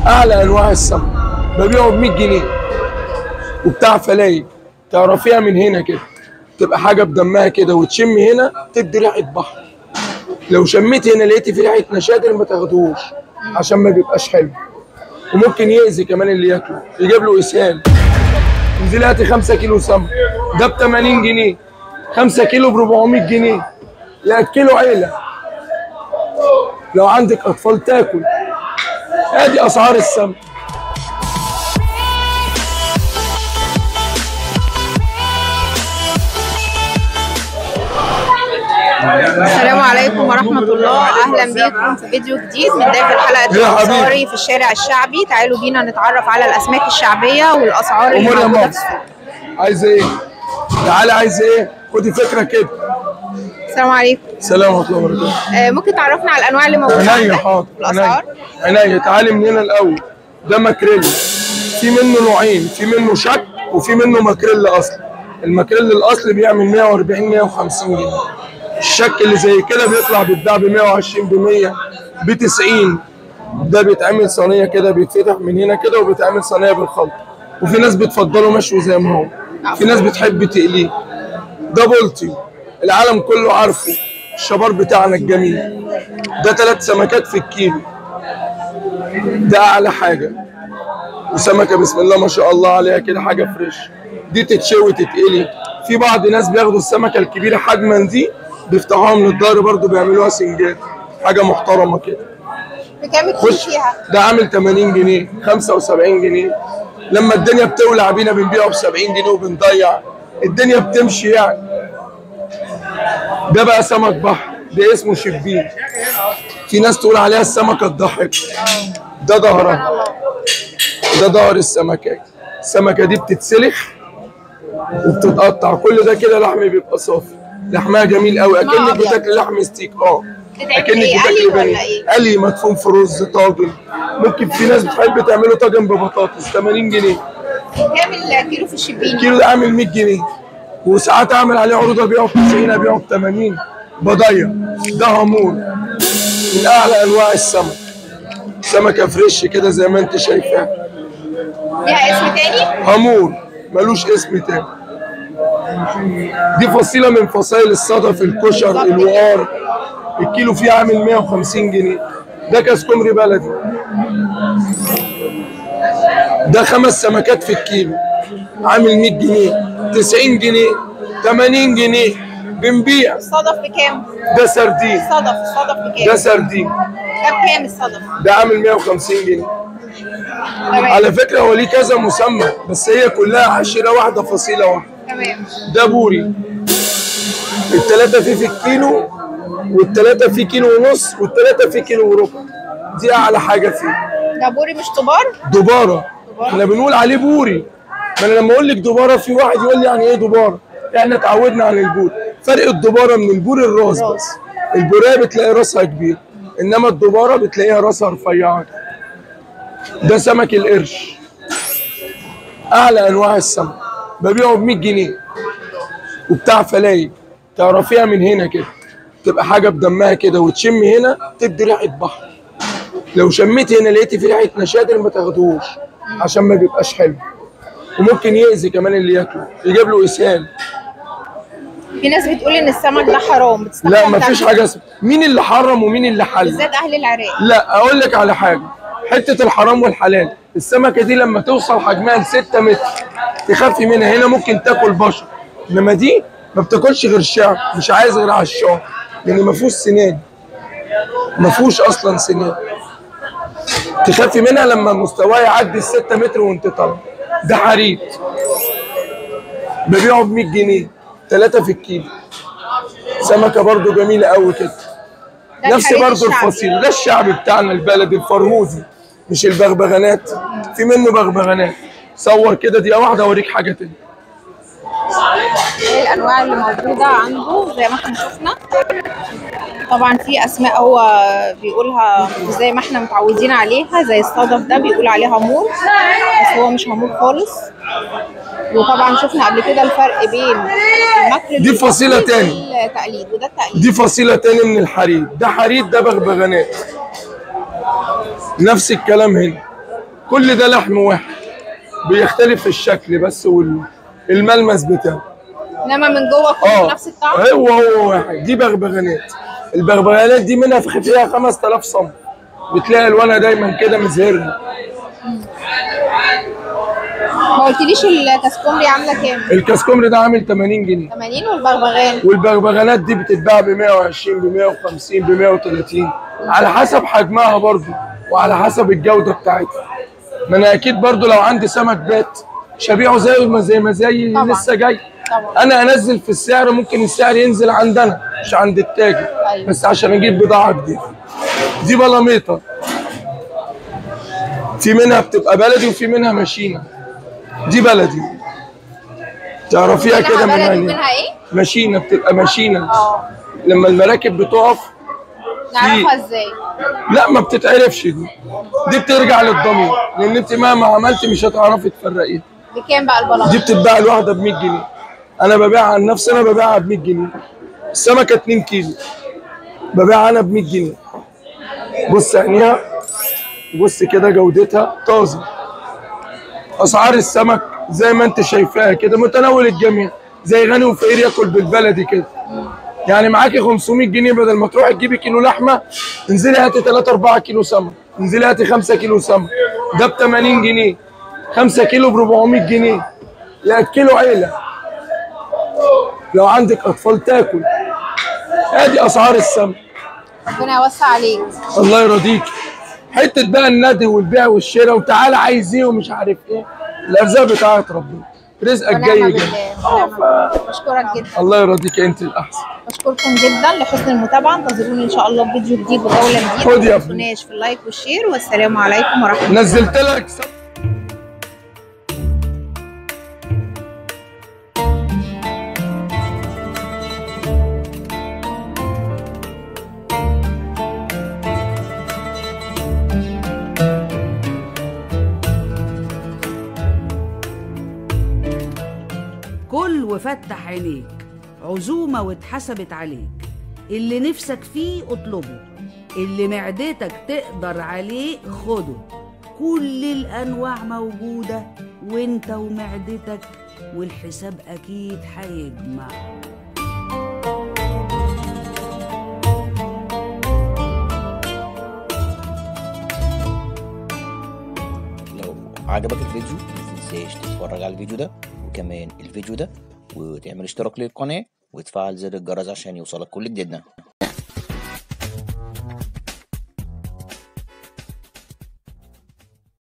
اعلى انواع السمك ببيعه ب 100 جنيه وبتاع فلايق تعرفيها من هنا كده تبقى حاجه بدمها كده وتشم هنا تدي ريحه بحر لو شميت هنا لقيتي في ريحه نشادر ما تاخدوش عشان ما بيبقاش حلو وممكن يأذي كمان اللي ياكله يجيب له اسهال انزلي هاتي 5 كيلو سمك ده ب 80 جنيه 5 كيلو ب 400 جنيه ياكلوا عيله لو عندك اطفال تاكل ادي اسعار السمك السلام عليكم ورحمة الله أهلا بكم في فيديو جديد من داخل حلقة يا حبيبي. الأسعاري في الشارع الشعبي تعالوا بينا نتعرف على الأسماك الشعبية والأسعار اللي امور يا موجودة ماما في السوق عايزه ايه تعالى عايزه ايه خدي فكره كده السلام عليكم سلام ورحمه الله وبركاته آه ممكن تعرفنا على الأنواع اللي موجودة عينيا عندك حاضر والأسعار عينيا عينيا تعالي من هنا الاول ده ماكريل في منه نوعين في منه شك وفي منه ماكريل اصلي الماكريل الاصلي بيعمل 140 150 جنيه الشك اللي زي كده بيطلع بيتباع ب 120 ب 100 ب 90 ده بيتعمل صينيه كده بيتفتح من هنا كده وبيتعمل صينيه بالخلط وفي ناس بتفضله مشوي زي ما هو في ناس بتحب تقليه ده بولتي العالم كله عارفه الشبار بتاعنا الجميل ده ثلاث سمكات في الكيلو ده اعلى حاجه وسمكه بسم الله ما شاء الله عليها كده حاجه فريش دي تتشوي تتقلي في بعض ناس بياخدوا السمكه الكبيره حجما دي بيفتحوها من الظهر برضو بيعملوها سنجات حاجه محترمه كده بكام الكيلو خش فيها؟ ده عامل 80 جنيه 75 جنيه لما الدنيا بتولع بينا بنبيعه ب 70 جنيه وبنضيع الدنيا بتمشي يعني ده بقى سمك بحر ده اسمه شبين في ناس تقول عليها السمكه الضاحكه ده ظهرها ده ظهر السمكه السمكه دي بتتسلخ وبتتقطع كل ده كده لحم بيبقى صافي لحمها جميل قوي اكنك أبيض. بتاكل لحم ستيك اه بتتعمل اكنك إيه؟ قلي بتاكل ولا بانيه إيه؟ قلي مدفون في رز طاجن ممكن في ناس بتحب تعمله طاجن ببطاطس 80 جنيه كام الكيلو في الشبين؟ الكيلو ده عامل 100 جنيه وساعات اعمل عليه عروض ابيعه ب 90 ابيعه ب 80 بضيع ده هامور من اعلى انواع السمك سمكه فريش كده زي ما انت شايفاها ليها اسم تاني؟ هامور ملوش اسم تاني دي فصيلة من فصائل الصدف الكشر الوقار الكيلو فيه عامل 150 جنيه ده كاسكومري بلدي ده خمس سمكات في الكيلو عامل 100 جنيه 90 جنيه 80 جنيه بنبيع الصدف بكام؟ ده سردين الصدف الصدف بكام؟ ده سردين ده بكام الصدف؟ ده عامل 150 جنيه تمام على فكرة هو ليه كذا مسمى بس هي كلها عشرة واحدة فصيلة واحدة تمام ده بوري التلاتة فيه في الكيلو والتلاتة فيه كيلو ونص والتلاتة فيه كيلو وربع دي أعلى حاجة فيه ده بوري مش طبار؟ دبارة احنا بنقول عليه بوري ما أنا لما أقول لك دبارة في واحد يقول لي يعني إيه دبارة احنا اتعودنا على البور فرق الدبارة من البور الراس بس البورية بتلاقي راسها كبير إنما الدبارة بتلاقيها راسها رفيعة ده سمك القرش أعلى أنواع السمك ببيعه ب 100 جنيه وبتاع فلايق تعرفيها من هنا كده تبقى حاجه بدمها كده وتشم هنا تدي ريحه بحر لو شميت هنا لقيتي في ريحه نشادر ما تاخدوش عشان ما بيبقاش حلو وممكن يأذي كمان اللي ياكله يجيب له اسهال في ناس بتقول ان السمك ده حرام بتستحرم لا ما فيش تاكله. حاجه اسمها مين اللي حرم ومين اللي حل بالذات اهل العراق لا اقول لك على حاجه حته الحرام والحلال السمكه دي لما توصل حجمها ل 6 متر تخافي منها هنا ممكن تاكل بشر انما دي ما بتاكلش غير شعر مش عايز غير على الشعر لان ما فيهوش سنان ما فيهوش اصلا سنان تخافي منها لما مستواها يعدي ال 6 متر وانت طالع ده حريت ببيعه ب 100 جنيه ثلاثة في الكيلو سمكة برضو جميلة قوي كده ده نفس الحريم برضو الشعبي. الفصيل ده الشعب بتاعنا البلدي الفرهودي مش البغبغانات في منه بغبغانات صور كده دقيقة واحدة اوريك حاجة تاني ايه الانواع اللي موجوده عنده زي ما احنا شفنا طبعا في اسماء هو بيقولها زي ما احنا متعودين عليها زي الصدف ده بيقول عليه هامور بس هو مش هامور خالص وطبعا شفنا قبل كده الفرق بين الماكريل دي فصيلة والتقليد تاني. والتقليد وده التقليد دي فصيلة تاني من الحريد ده حريد ده بغبغانات نفس الكلام هنا كل ده لحم واحد بيختلف في الشكل بس والملمس بتاعه انما من جوه كله نفس الطعم هو هو واحد دي بغبغانات البغبغانات دي منها في فيها 5000 صنف بتلاقي الوانها دايما كده مزهرة ما قلتليش الكاسكومري عامله كام الكاسكومري ده عامل 80 جنيه 80 والبغبغان والبغبغانات دي بتتباع ب 120 ب 150 ب 130 على حسب حجمها برضو وعلى حسب الجوده بتاعتها ما انا اكيد برضو لو عندي سمك بات مش هبيعه زي ما زي ما زي طبعاً. لسه جاي طبعا انا انزل في السعر ممكن السعر ينزل عندنا مش عند التاجر أيوة. بس عشان اجيب بضاعه جديده دي بلاميطه في منها بتبقى بلدي وفي منها ماشينه دي بلدي تعرفيها كده منها من بلدي هنا ومنها ايه؟ ماشينه بتبقى ماشينه اه لما المراكب بتقف نعرفها ازاي؟ لا ما بتتعرفش دي دي بترجع للضمير لان انت مهما عملت مش هتعرفي تفرقيها بكام بقى البلاط؟ دي بتتباع الواحده ب 100 جنيه انا ببيعها عن نفسي انا ببيعها ب 100 جنيه السمكه 2 كيلو ببيعها انا ب 100 جنيه بص عينيها بص كده جودتها طازه اسعار السمك زي ما انت شايفاها كده متناول الجميع زي غني وفقير ياكل بالبلدي كده يعني معاكي 500 جنيه بدل ما تروحي تجيبي كيلو لحمه انزلي هاتي 3 4 كيلو سمك انزلي هاتي 5 كيلو سمك ده ب 80 جنيه 5 كيلو ب 400 جنيه ياكلوا عيله لو عندك اطفال تاكل ادي اسعار السمك ربنا يوسع عليك الله يرضيك حته بقى الندي والبيع والشراء وتعالى عايز ايه ومش عارف ايه الارزاق بتاعت ربنا رزقك ونعم جاي بالله جاي ونعم بالله. بشكرك جدا الله يرضيك انت الاحسن بشكركم جدا لحسن المتابعه انتظروني ان شاء الله في فيديو جديد وجوله جديده خد يا ما تنسوناش في اللايك والشير والسلام عليكم ورحمه الله نزلت لك سم- كل وفتح عينيك عزومة واتحسبت عليك اللي نفسك فيه اطلبه اللي معدتك تقدر عليه خده كل الأنواع موجودة وانت ومعدتك والحساب أكيد هيجمع لو عجبك الفيديو ما تنساش تتفرج على الفيديو ده وكمان الفيديو ده وتعمل اشتراك للقناة وتفعل زر الجرس عشان يوصلك كل جديدنا